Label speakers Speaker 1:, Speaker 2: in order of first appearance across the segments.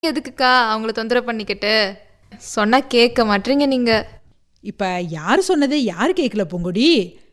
Speaker 1: எதுக்குக்கா அவங்கள தொந்தரவு பண்ணிக்கிட்டு சொன்னா கேட்க மாட்டீங்க நீங்க
Speaker 2: இப்ப யார் சொன்னது யார் கேட்கல பூங்கொடி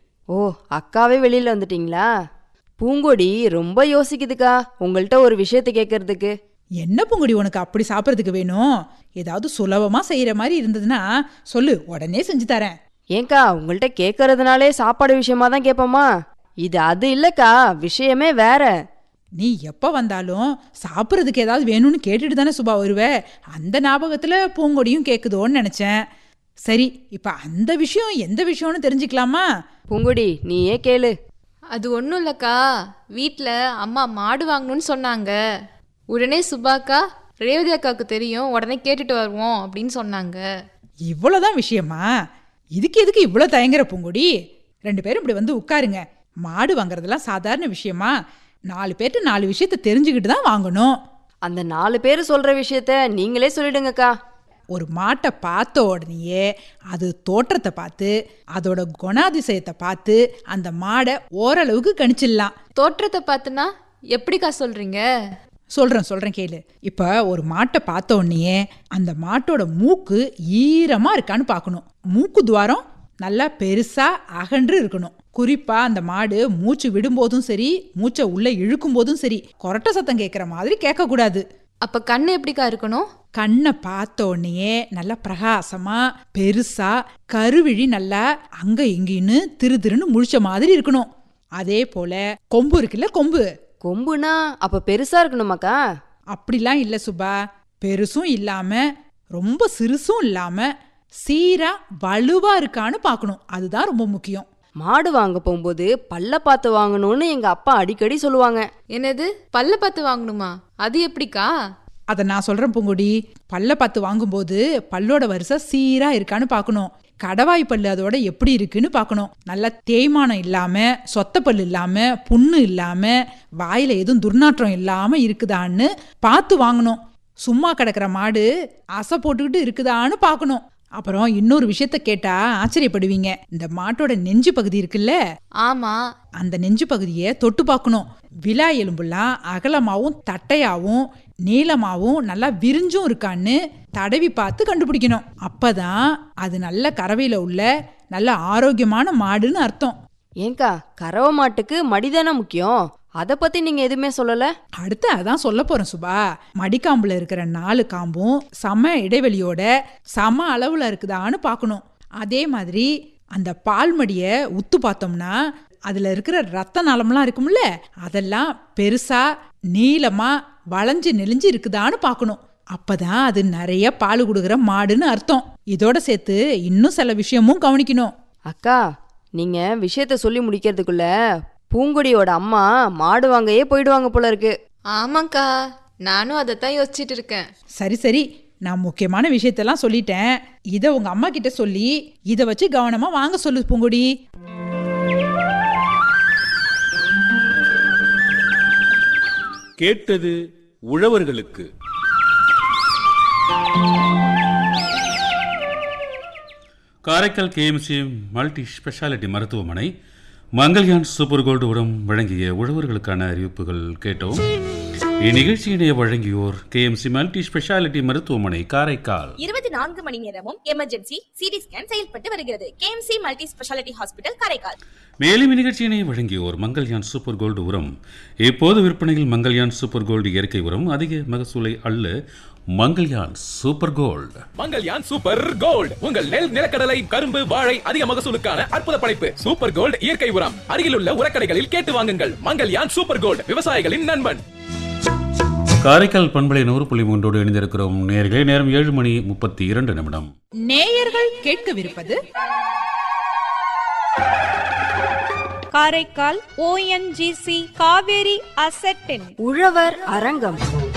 Speaker 3: ஓ அக்காவே வெளியில வந்துட்டீங்களா பூங்கொடி ரொம்ப யோசிக்குதுக்கா உங்கள்கிட்ட ஒரு விஷயத்தை கேட்கறதுக்கு
Speaker 2: என்ன பூங்கொடி உனக்கு அப்படி சாப்பிட்றதுக்கு வேணும் ஏதாவது சுலபமா செய்யற மாதிரி இருந்ததுன்னா சொல்லு உடனே செஞ்சு தரேன்
Speaker 3: ஏnkா உங்கள்கிட்ட கேட்கறதுனாலே சாப்பாடு விஷயமா தான் கேட்போமா இது அது இல்லக்கா விஷயமே வேற
Speaker 2: நீ எப்ப வந்தாலும் சாப்பிட்றதுக்கு ஏதாவது வேணும்னு கேட்டுட்டு தானே சுபா வருவ அந்த ஞாபகத்துல பூங்கொடியும் கேக்குதோன்னு நினைச்சேன் சரி இப்ப அந்த விஷயம் எந்த விஷயம்னு தெரிஞ்சுக்கலாமா
Speaker 3: பூங்கொடி நீயே கேளு
Speaker 1: அது ஒன்றும் இல்லைக்கா வீட்டில் அம்மா மாடு வாங்கணும்னு சொன்னாங்க உடனே சுபாக்கா ரேவதி அக்காவுக்கு தெரியும் உடனே கேட்டுட்டு வருவோம் அப்படின்னு சொன்னாங்க
Speaker 2: இவ்வளவுதான் விஷயமா இதுக்கு எதுக்கு இவ்வளோ தயங்குற பூங்கொடி ரெண்டு பேரும் இப்படி வந்து உட்காருங்க மாடு வாங்குறதெல்லாம் சாதாரண விஷயமா நாலு பேர்ட்டு நாலு விஷயத்த தெரிஞ்சுக்கிட்டு தான் வாங்கணும்
Speaker 3: அந்த நாலு பேர் சொல்ற விஷயத்த நீங்களே சொல்லிடுங்கக்கா
Speaker 2: ஒரு மாட்டை பார்த்த உடனேயே அது தோற்றத்தை பார்த்து அதோட குணாதிசயத்தை பார்த்து அந்த மாடை ஓரளவுக்கு கணிச்சிடலாம்
Speaker 1: தோற்றத்தை பார்த்துனா எப்படிக்கா சொல்றீங்க
Speaker 2: சொல்றேன் சொல்றேன் கேளு இப்ப ஒரு மாட்டை பார்த்த உடனேயே அந்த மாட்டோட மூக்கு ஈரமா இருக்கான்னு பார்க்கணும் மூக்கு துவாரம் நல்லா பெருசா அகன்று இருக்கணும் குறிப்பா அந்த மாடு மூச்சு விடும்போதும் சரி மூச்சை உள்ள இழுக்கும் போதும் சரி கொரட்ட சத்தம் கேட்குற மாதிரி கேட்கக்கூடாது
Speaker 1: அப்போ கண்ணு எப்படிக்கா இருக்கணும்
Speaker 2: கண்ணை பார்த்த உடனேயே நல்லா பிரகாசமா பெருசா கருவிழி நல்லா அங்க இங்கின்னு திரு திருன்னு முழிச்ச மாதிரி இருக்கணும் அதே போல கொம்பு இருக்குல்ல கொம்பு
Speaker 3: கொம்புனா அப்ப பெருசா இருக்கணுமாக்கா
Speaker 2: அப்படிலாம் இல்லை சுபா பெருசும் இல்லாம ரொம்ப சிறுசும் இல்லாம சீரா வலுவா இருக்கான்னு பார்க்கணும் அதுதான் ரொம்ப முக்கியம்
Speaker 3: மாடு வாங்க போகும்போது பல்ல பார்த்து வாங்கணும்னு எங்க அப்பா அடிக்கடி சொல்லுவாங்க
Speaker 1: என்னது பல்ல பார்த்து வாங்கணுமா அது எப்படிக்கா
Speaker 2: அதை நான் சொல்றேன் பூங்கொடி பல்ல பார்த்து வாங்கும்போது பல்லோட வரிசை சீரா இருக்கான்னு பார்க்கணும் கடவாய் பல்லு அதோட எப்படி இருக்குன்னு பார்க்கணும் நல்லா தேய்மானம் இல்லாம சொத்த பல்லு இல்லாம புண்ணு இல்லாம வாயில எதுவும் துர்நாற்றம் இல்லாம இருக்குதான்னு பார்த்து வாங்கணும் சும்மா கிடக்கிற மாடு அசை போட்டுக்கிட்டு இருக்குதான்னு பார்க்கணும் அப்புறம் இன்னொரு விஷயத்த கேட்டா ஆச்சரியப்படுவீங்க இந்த மாட்டோட நெஞ்சு பகுதி இருக்குல்ல
Speaker 1: ஆமா
Speaker 2: அந்த நெஞ்சு பகுதியை தொட்டு பார்க்கணும் விலா எலும்புலாம் அகலமாவும் தட்டையாவும் நீளமாவும் நல்லா விரிஞ்சும் இருக்கான்னு தடவி பார்த்து கண்டுபிடிக்கணும் அப்பதான் அது நல்ல கறவையில உள்ள நல்ல ஆரோக்கியமான மாடுன்னு அர்த்தம்
Speaker 3: ஏnkா கறவை மாட்டுக்கு மடிதானே முக்கியம் அத பத்தி நீங்க எதுவுமே சொல்லல
Speaker 2: அடுத்து அதான் சொல்ல போறேன் சுபா மடிக்காம்புல இருக்கிற நாலு காம்பும் சம இடைவெளியோட சம அளவுல இருக்குதான்னு பார்க்கணும் அதே மாதிரி அந்த பால் மடியை உத்து பார்த்தோம்னா அதுல இருக்கிற ரத்த நாளம்லாம் இருக்கும்ல அதெல்லாம் பெருசா நீளமா வளைஞ்சு நெளிஞ்சு இருக்குதான்னு பார்க்கணும் அப்பதான் அது நிறைய பால் கொடுக்குற மாடுன்னு அர்த்தம் இதோட சேர்த்து இன்னும் சில விஷயமும் கவனிக்கணும்
Speaker 3: அக்கா நீங்க விஷயத்த சொல்லி முடிக்கிறதுக்குள்ள பூங்கொடியோட அம்மா மாடு வாங்கையே போயிடுவாங்க போல இருக்கு
Speaker 1: ஆமாக்கா நானும் அதைத்தான் யோசிச்சுட்டு இருக்கேன்
Speaker 2: சரி சரி நான் முக்கியமான விஷயத்தெல்லாம் சொல்லிட்டேன் இதை உங்க அம்மா கிட்ட சொல்லி இதை வச்சு கவனமா வாங்க சொல்லு பூங்கொடி
Speaker 4: கேட்டது உழவர்களுக்கு
Speaker 5: காரைக்கால் கேஎம்சி மல்டி ஸ்பெஷாலிட்டி மருத்துவமனை மங்கள்யான் சூப்பர் கோல்டு உரம் வழங்கிய உழவர்களுக்கான அறிவிப்புகள் கேட்டோம் இந்நிகழ்ச்சியினை வழங்கியோர் கேஎம்சி மல்டி ஸ்பெஷாலிட்டி மருத்துவமனை காரைக்கால்
Speaker 6: இருபத்தி நான்கு மணி நேரமும் எமர்ஜென்சி சிடி ஸ்கேன் செயல்பட்டு வருகிறது KMC multi speciality hospital Karaikal
Speaker 5: மேலும் இந்நிகழ்ச்சியினை வழங்கியோர் மங்கள்யான் சூப்பர் கோல்டு உரம் இப்போது விற்பனையில் மங்கள்யான் சூப்பர் கோல்டு இயற்கை உரம் அதிக மகசூலை அல்ல Mangalyaan super gold
Speaker 7: Mangalyaan super gold உங்கள் நெல் நிலக்கடலை கரும்பு வாழை அதிக மகசூலுக்கான அற்புத படைப்பு சூப்பர் கோல்ட் இயற்கை உரம் அருகிலுள்ள உரக்கடைகளில் கேட்டு வாங்குங்கள் மங்கல்யான் சூப்பர் கோல்ட் விவசாயிகளின் நண்பன்
Speaker 5: காரைக்கால் பண்பலை நூறு புள்ளி மூன்றோடு இணைந்திருக்கிறோம் நேர்களே நேரம் ஏழு மணி முப்பத்தி இரண்டு நிமிடம்
Speaker 2: நேயர்கள் கேட்கவிருப்பது
Speaker 8: காரைக்கால் ஓஎன்ஜிசி காவேரி அசெட்டின்
Speaker 3: உழவர் அரங்கம்